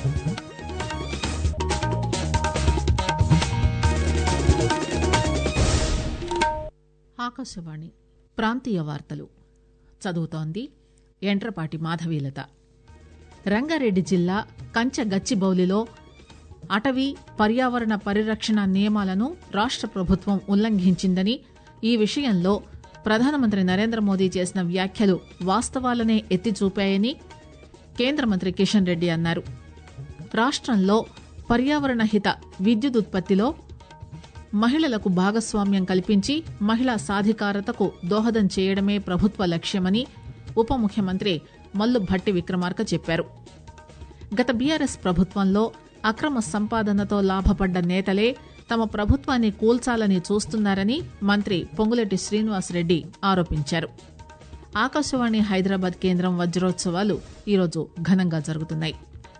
ఆకాశవాణి ప్రాంతీయ వార్తలు చదువుతోంది ఎండ్రపాటి మాధవీలత రంగారెడ్డి జిల్లా కంచ గచ్చిబౌలిలో అటవీ పర్యావరణ పరిరక్షణ నియమాలను రాష్ట ప్రభుత్వం ఉల్లంఘించిందని ఈ విషయంలో ప్రధానమంత్రి నరేంద్ర మోదీ చేసిన వ్యాఖ్యలు వాస్తవాలనే ఎత్తిచూపాయని కేంద్ర మంత్రి కిషన్ రెడ్డి అన్నారు రాష్టంలో పర్యావరణ హిత విద్యుదుత్పత్తిలో మహిళలకు భాగస్వామ్యం కల్పించి మహిళా సాధికారతకు దోహదం చేయడమే ప్రభుత్వ లక్ష్యమని ఉప ముఖ్యమంత్రి మల్లు భట్టి విక్రమార్క చెప్పారు గత బీఆర్ఎస్ ప్రభుత్వంలో అక్రమ సంపాదనతో లాభపడ్డ నేతలే తమ ప్రభుత్వాన్ని కూల్చాలని చూస్తున్నారని మంత్రి పొంగులేటి శ్రీనివాసరెడ్డి ఆరోపించారు ఆకాశవాణి హైదరాబాద్ కేంద్రం వజ్రోత్సవాలు ఈరోజు ఘనంగా జరుగుతున్నాయి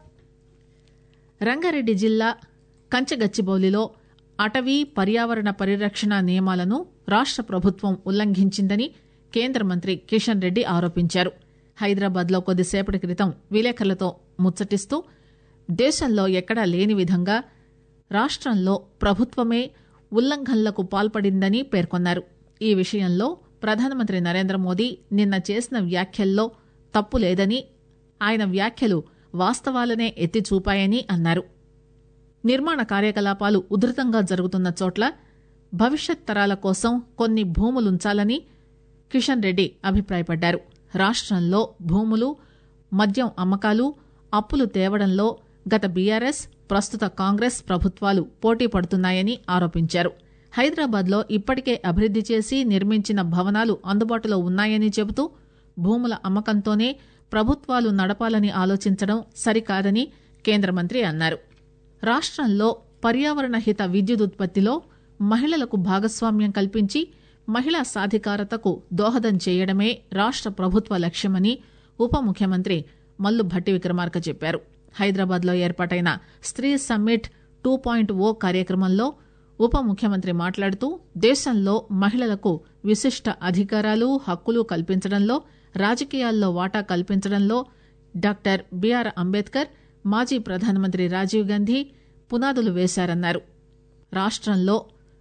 రంగారెడ్డి జిల్లా కంచగచ్చిబౌలిలో అటవీ పర్యావరణ పరిరక్షణ నియమాలను రాష్ట ప్రభుత్వం ఉల్లంఘించిందని కేంద్ర మంత్రి కిషన్ రెడ్డి ఆరోపించారు హైదరాబాద్ లో కొద్దిసేపటి క్రితం విలేకరులతో ముచ్చటిస్తూ దేశంలో ఎక్కడా లేని విధంగా రాష్టంలో ప్రభుత్వమే ఉల్లంఘనలకు పాల్పడిందని పేర్కొన్నారు ఈ విషయంలో ప్రధానమంత్రి నరేంద్ర మోదీ నిన్న చేసిన వ్యాఖ్యల్లో తప్పు లేదని ఆయన వ్యాఖ్యలు వాస్తవాలనే ఎత్తి చూపాయని అన్నారు నిర్మాణ కార్యకలాపాలు ఉధృతంగా జరుగుతున్న చోట్ల భవిష్యత్ తరాల కోసం కొన్ని భూములుంచాలని కిషన్ రెడ్డి అభిప్రాయపడ్డారు రాష్టంలో భూములు మద్యం అమ్మకాలు అప్పులు తేవడంలో గత బీఆర్ఎస్ ప్రస్తుత కాంగ్రెస్ ప్రభుత్వాలు పోటీ పడుతున్నాయని ఆరోపించారు హైదరాబాద్ లో ఇప్పటికే అభివృద్ది చేసి నిర్మించిన భవనాలు అందుబాటులో ఉన్నాయని చెబుతూ భూముల అమ్మకంతోనే ప్రభుత్వాలు నడపాలని ఆలోచించడం సరికాదని కేంద్ర మంత్రి అన్నారు రాష్టంలో పర్యావరణ హిత విద్యుదుత్పత్తిలో మహిళలకు భాగస్వామ్యం కల్పించి మహిళా సాధికారతకు దోహదం చేయడమే రాష్ట ప్రభుత్వ లక్ష్యమని ఉప ముఖ్యమంత్రి మల్లు భట్టి విక్రమార్క చెప్పారు హైదరాబాద్ లో ఏర్పాటైన స్త్రీ సమ్మిట్ టూ పాయింట్ ఓ కార్యక్రమంలో ఉప ముఖ్యమంత్రి మాట్లాడుతూ దేశంలో మహిళలకు విశిష్ట అధికారాలు హక్కులు కల్పించడంలో రాజకీయాల్లో వాటా కల్పించడంలో డాక్టర్ బిఆర్ అంబేద్కర్ మాజీ ప్రధానమంత్రి రాజీవ్ గాంధీ పునాదులు వేశారన్నారు రాష్టంలో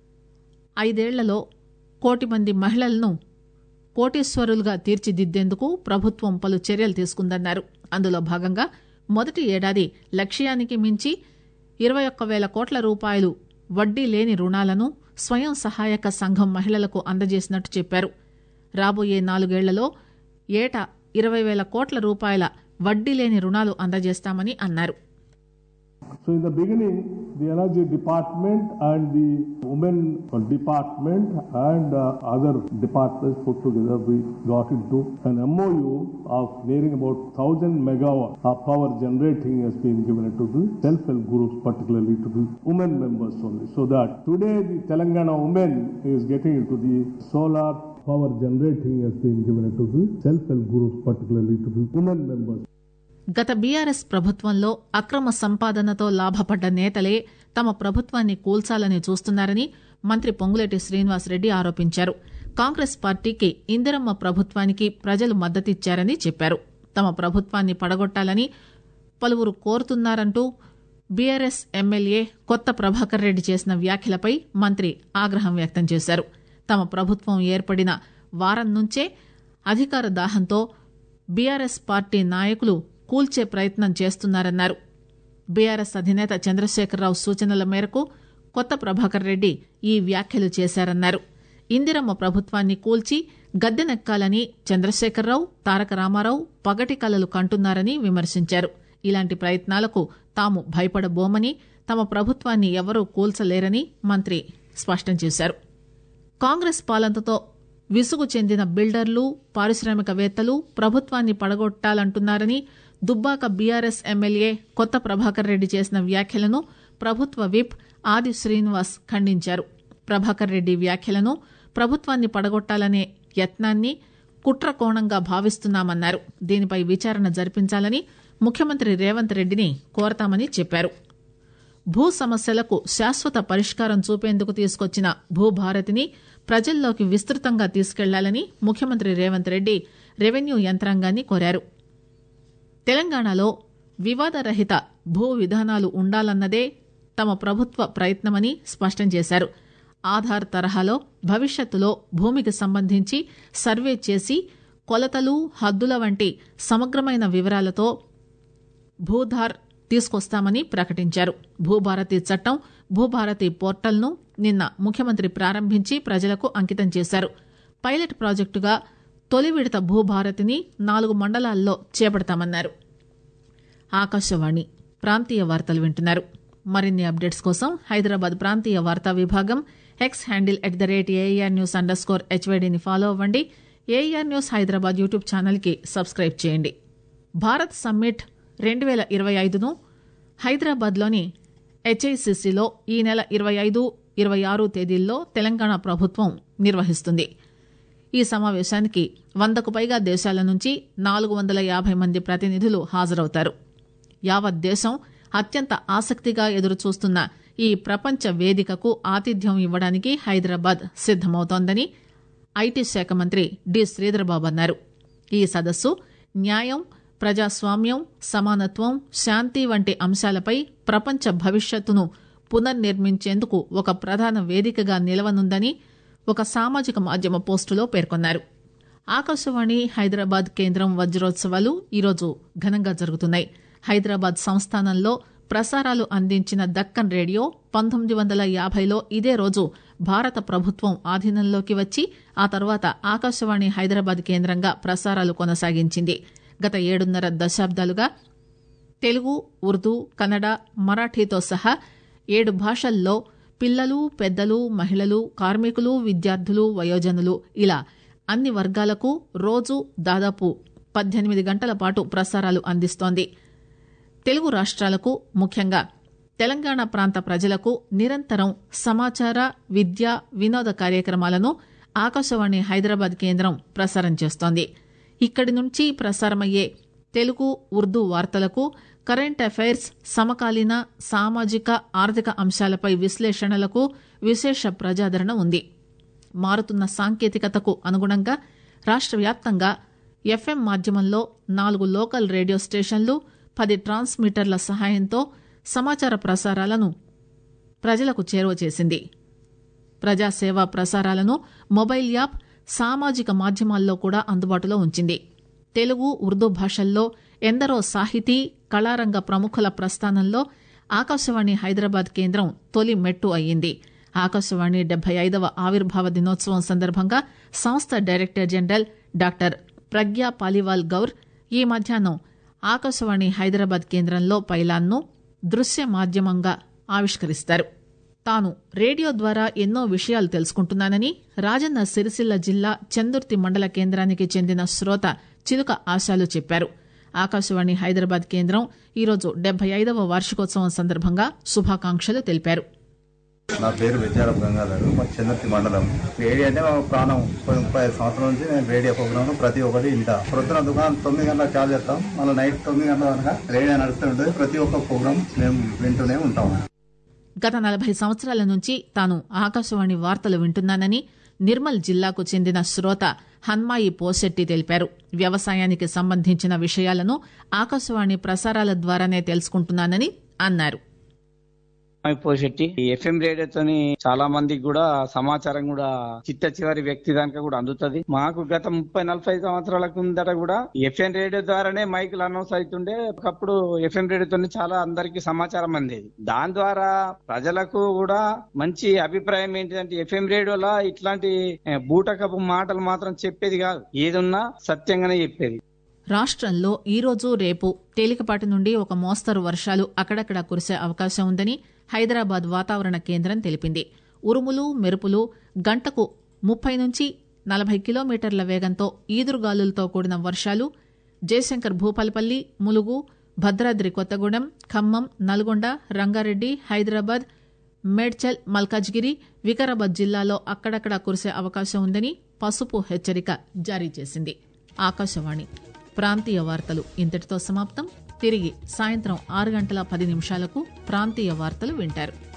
ఐదేళ్లలో కోటి మంది మహిళలను కోటీశ్వరులుగా తీర్చిదిద్దేందుకు ప్రభుత్వం పలు చర్యలు తీసుకుందన్నారు అందులో భాగంగా మొదటి ఏడాది లక్ష్యానికి మించి ఇరవై ఒక్క వేల కోట్ల రూపాయలు వడ్డీ లేని రుణాలను స్వయం సహాయక సంఘం మహిళలకు అందజేసినట్టు చెప్పారు రాబోయే నాలుగేళ్లలో ఏటా ఇరవై వేల కోట్ల రూపాయల వడ్డీ లేని రుణాలు అందజేస్తామని అన్నారు So in the beginning, the energy department and the women department and uh, other departments put together, we got into an MOU of nearing about 1000 megawatt of power generating has been given to the self-help groups, particularly to the women members only. So that today the Telangana women is getting into the solar power generating has been given to the self-help groups, particularly to the women members. గత బీఆర్ఎస్ ప్రభుత్వంలో అక్రమ సంపాదనతో లాభపడ్డ నేతలే తమ ప్రభుత్వాన్ని కూల్చాలని చూస్తున్నారని మంత్రి పొంగులేటి శ్రీనివాసరెడ్డి ఆరోపించారు కాంగ్రెస్ పార్టీకి ఇందిరమ్మ ప్రభుత్వానికి ప్రజలు మద్దతిచ్చారని చెప్పారు తమ ప్రభుత్వాన్ని పడగొట్టాలని పలువురు కోరుతున్నారంటూ బీఆర్ఎస్ ఎమ్మెల్యే కొత్త ప్రభాకర్ రెడ్డి చేసిన వ్యాఖ్యలపై మంత్రి ఆగ్రహం వ్యక్తం చేశారు తమ ప్రభుత్వం ఏర్పడిన వారం నుంచే అధికార దాహంతో బీఆర్ఎస్ పార్టీ నాయకులు కూల్చే ప్రయత్నం చేస్తున్నారన్నారు బీఆర్ఎస్ అధినేత చంద్రశేఖరరావు సూచనల మేరకు కొత్త ప్రభాకర్ రెడ్డి ఈ వ్యాఖ్యలు చేశారన్నారు ఇందిరమ్మ ప్రభుత్వాన్ని కూల్చి గద్దెనెక్కాలని చంద్రశేఖరరావు తారక రామారావు పగటి కలలు కంటున్నారని విమర్శించారు ఇలాంటి ప్రయత్నాలకు తాము భయపడబోమని తమ ప్రభుత్వాన్ని ఎవరూ కూల్చలేరని మంత్రి స్పష్టం చేశారు కాంగ్రెస్ పాలనతో విసుగు చెందిన బిల్డర్లు పారిశ్రామికవేత్తలు ప్రభుత్వాన్ని పడగొట్టాలంటున్నారని దుబ్బాక బీఆర్ఎస్ ఎమ్మెల్యే కొత్త ప్రభాకర్ రెడ్డి చేసిన వ్యాఖ్యలను ప్రభుత్వ విప్ ఆది శ్రీనివాస్ ఖండించారు ప్రభాకర్ రెడ్డి వ్యాఖ్యలను ప్రభుత్వాన్ని పడగొట్టాలనే యత్నాన్ని కుట్ర కోణంగా భావిస్తున్నామన్నారు దీనిపై విచారణ జరిపించాలని ముఖ్యమంత్రి రేవంత్ రెడ్డిని కోరతామని చెప్పారు భూ సమస్యలకు శాశ్వత పరిష్కారం చూపేందుకు తీసుకొచ్చిన భూభారతిని ప్రజల్లోకి విస్తృతంగా తీసుకెళ్లాలని ముఖ్యమంత్రి రేవంత్ రెడ్డి రెవెన్యూ యంత్రాంగాన్ని కోరారు తెలంగాణలో వివాదరహిత భూ విధానాలు ఉండాలన్నదే తమ ప్రభుత్వ ప్రయత్నమని స్పష్టం చేశారు ఆధార్ తరహాలో భవిష్యత్తులో భూమికి సంబంధించి సర్వే చేసి కొలతలు హద్దుల వంటి సమగ్రమైన వివరాలతో భూధార్ తీసుకొస్తామని ప్రకటించారు భూభారతి చట్టం భూభారతి పోర్టల్ను నిన్న ముఖ్యమంత్రి ప్రారంభించి ప్రజలకు అంకితం చేశారు పైలట్ ప్రాజెక్టుగా తొలి విడత భూభారతిని నాలుగు మండలాల్లో చేపడతామన్నారు ఆకాశవాణి ప్రాంతీయ వార్తలు వింటున్నారు మరిన్ని అప్డేట్స్ కోసం హైదరాబాద్ ప్రాంతీయ వార్తా విభాగం X handle at the rate AIR news underscore స్కోర్ హెచ్వైడీని ఫాలో అవ్వండి ఏఆర్ న్యూస్ హైదరాబాద్ యూట్యూబ్ ఛానల్కి సబ్స్క్రైబ్ చేయండి భారత్ సమ్మిట్ రెండు వేల ఇరవై ఐదును హైదరాబాద్లోని హెచ్ఐసిసిలో ఈ నెల ఇరవై ఐదు ఇరవై ఆరు తేదీల్లో తెలంగాణ ప్రభుత్వం నిర్వహిస్తుంది ఈ సమావేశానికి వందకు పైగా దేశాల నుంచి నాలుగు వందల యాభై మంది ప్రతినిధులు హాజరవుతారు యావత్ దేశం అత్యంత ఆసక్తిగా ఎదురుచూస్తున్న ఈ ప్రపంచ వేదికకు ఆతిథ్యం ఇవ్వడానికి హైదరాబాద్ సిద్దమవుతోందని ఐటీ శాఖ మంత్రి డి శ్రీధర్బాబు అన్నారు ఈ సదస్సు న్యాయం ప్రజాస్వామ్యం సమానత్వం శాంతి వంటి అంశాలపై ప్రపంచ భవిష్యత్తును పునర్నిర్మించేందుకు ఒక ప్రధాన వేదికగా నిలవనుందని ఒక సామాజిక మాధ్యమ పోస్టులో పేర్కొన్నారు ఆకాశవాణి హైదరాబాద్ కేంద్రం వజ్రోత్సవాలు ఈరోజు ఘనంగా జరుగుతున్నాయి హైదరాబాద్ సంస్థానంలో ప్రసారాలు అందించిన దక్కన్ రేడియో పంతొమ్మిది వందల యాభైలో ఇదే రోజు భారత ప్రభుత్వం ఆధీనంలోకి వచ్చి ఆ తర్వాత ఆకాశవాణి హైదరాబాద్ కేంద్రంగా ప్రసారాలు కొనసాగించింది గత ఏడున్నర దశాబ్దాలుగా తెలుగు ఉర్దూ కన్నడ మరాఠీతో సహా ఏడు భాషల్లో పిల్లలు పెద్దలు మహిళలు కార్మికులు విద్యార్థులు వయోజనులు ఇలా అన్ని వర్గాలకు రోజు దాదాపు పద్దెనిమిది గంటల పాటు ప్రసారాలు అందిస్తోంది తెలుగు రాష్ట్రాలకు ముఖ్యంగా తెలంగాణ ప్రాంత ప్రజలకు నిరంతరం సమాచార విద్య వినోద కార్యక్రమాలను ఆకాశవాణి హైదరాబాద్ కేంద్రం ప్రసారం చేస్తోంది ఇక్కడి నుంచి ప్రసారమయ్యే తెలుగు ఉర్దూ వార్తలకు కరెంట్ అఫైర్స్ సమకాలీన సామాజిక ఆర్థిక అంశాలపై విశ్లేషణలకు విశేష ప్రజాదరణ ఉంది మారుతున్న సాంకేతికతకు అనుగుణంగా రాష్ట్ర వ్యాప్తంగా ఎఫ్ఎం మాధ్యమంలో నాలుగు లోకల్ రేడియో స్టేషన్లు పది ట్రాన్స్మిటర్ల సహాయంతో సమాచార ప్రసారాలను ప్రజలకు చేరువ చేసింది ప్రజాసేవా ప్రసారాలను మొబైల్ యాప్ సామాజిక మాధ్యమాల్లో కూడా అందుబాటులో ఉంచింది తెలుగు ఉర్దూ భాషల్లో ఎందరో సాహితీ కళారంగ ప్రముఖుల ప్రస్థానంలో ఆకాశవాణి హైదరాబాద్ కేంద్రం తొలి మెట్టు అయ్యింది ఆకాశవాణి డెబ్బై ఐదవ ఆవిర్భావ దినోత్సవం సందర్భంగా సంస్థ director general doctor Pragya Paliwal Gaur ఈ మధ్యాహ్నం ఆకాశవాణి హైదరాబాద్ కేంద్రంలో పైలాన్ను దృశ్య మాధ్యమంగా ఆవిష్కరిస్తారు తాను రేడియో ద్వారా ఎన్నో విషయాలు తెలుసుకుంటున్నానని రాజన్న సిరిసిల్ల జిల్లా చందుర్తి మండల కేంద్రానికి చెందిన శ్రోత చిలుక ఆశాలు చెప్పారు ఆకాశవాణి హైదరాబాద్ కేంద్రం ఈరోజు డెబ్బై ఐదవ వార్షికోత్సవం సందర్భంగా శుభాకాంక్షలు తెలిపారు నా పేరు విద్యారాం గంగాధర్ మా చంద్రతి మండలం రేడియో అంటే మా ప్రాణం ముప్పై ముప్పై ఐదు సంవత్సరాల నుంచి నేను రేడియో ప్రోగ్రామ్ ప్రతి ఒక్కటి ఇంటా ప్రొద్దున దుకాణం తొమ్మిది గంటలకు చాలు చేస్తాం మళ్ళీ నైట్ తొమ్మిది గంటల వరకు రేడియో నడుస్తూ ఉంటుంది ప్రతి ఒక్క ప్రోగ్రామ్ మేము వింటూనే ఉంటాం గత నలభై సంవత్సరాల నుంచి తాను ఆకాశవాణి వార్తలు వింటున్నానని నిర్మల్ జిల్లాకు చెందిన శ్రోత హన్మాయి పోశెట్టి తెలిపారు వ్యవసాయానికి సంబంధించిన విషయాలను ఆకాశవాణి ప్రసారాల ద్వారానే తెలుసుకుంటున్నానని అన్నారు పోషెట్టి ఈ ఎఫ్ఎం రేడియోతోని చాలా మందికి కూడా సమాచారం కూడా చిట్ట చివరి వ్యక్తి దాకా కూడా అందుతుంది మాకు గత ముప్పై నలభై సంవత్సరాల కిందట కూడా ఎఫ్ఎం రేడియో ద్వారానే మైకులు అనౌన్స్ అవుతుండే ఒకప్పుడు ఎఫ్ఎం రేడియోతోని చాలా అందరికి సమాచారం అందేది దాని ద్వారా ప్రజలకు కూడా మంచి అభిప్రాయం ఏంటిదంటే ఎఫ్ఎం రేడియోలో ఇట్లాంటి ఏ, బూటకపు మాటలు మాత్రం చెప్పేది కాదు ఏదున్నా సత్యంగానే చెప్పేది రాష్ట్రంలో ఈ రోజు రేపు తేలికపాటి నుండి ఒక మోస్తరు వర్షాలు అక్కడక్కడ కురిసే అవకాశం ఉందని హైదరాబాద్ వాతావరణ కేంద్రం తెలిపింది ఉరుములు మెరుపులు గంటకు ముప్పై నుంచి నలభై కిలోమీటర్ల వేగంతో ఈదురుగాలులతో కూడిన వర్షాలు జయశంకర్ భూపాలపల్లి ములుగు భద్రాద్రి కొత్తగూడెం ఖమ్మం నల్గొండ రంగారెడ్డి హైదరాబాద్ మేడ్చల్ మల్కాజ్గిరి వికారాబాద్ జిల్లాలో అక్కడక్కడ కురిసే అవకాశం ఉందని పసుపు హెచ్చరిక జారీ చేసింది ఆకాశవాణి ప్రాంతీయ వార్తలు ఇంతటితో సమాప్తం తిరిగి సాయంత్రం ఆరు గంటల పది నిమిషాలకు ప్రాంతీయ వార్తలు వింటారు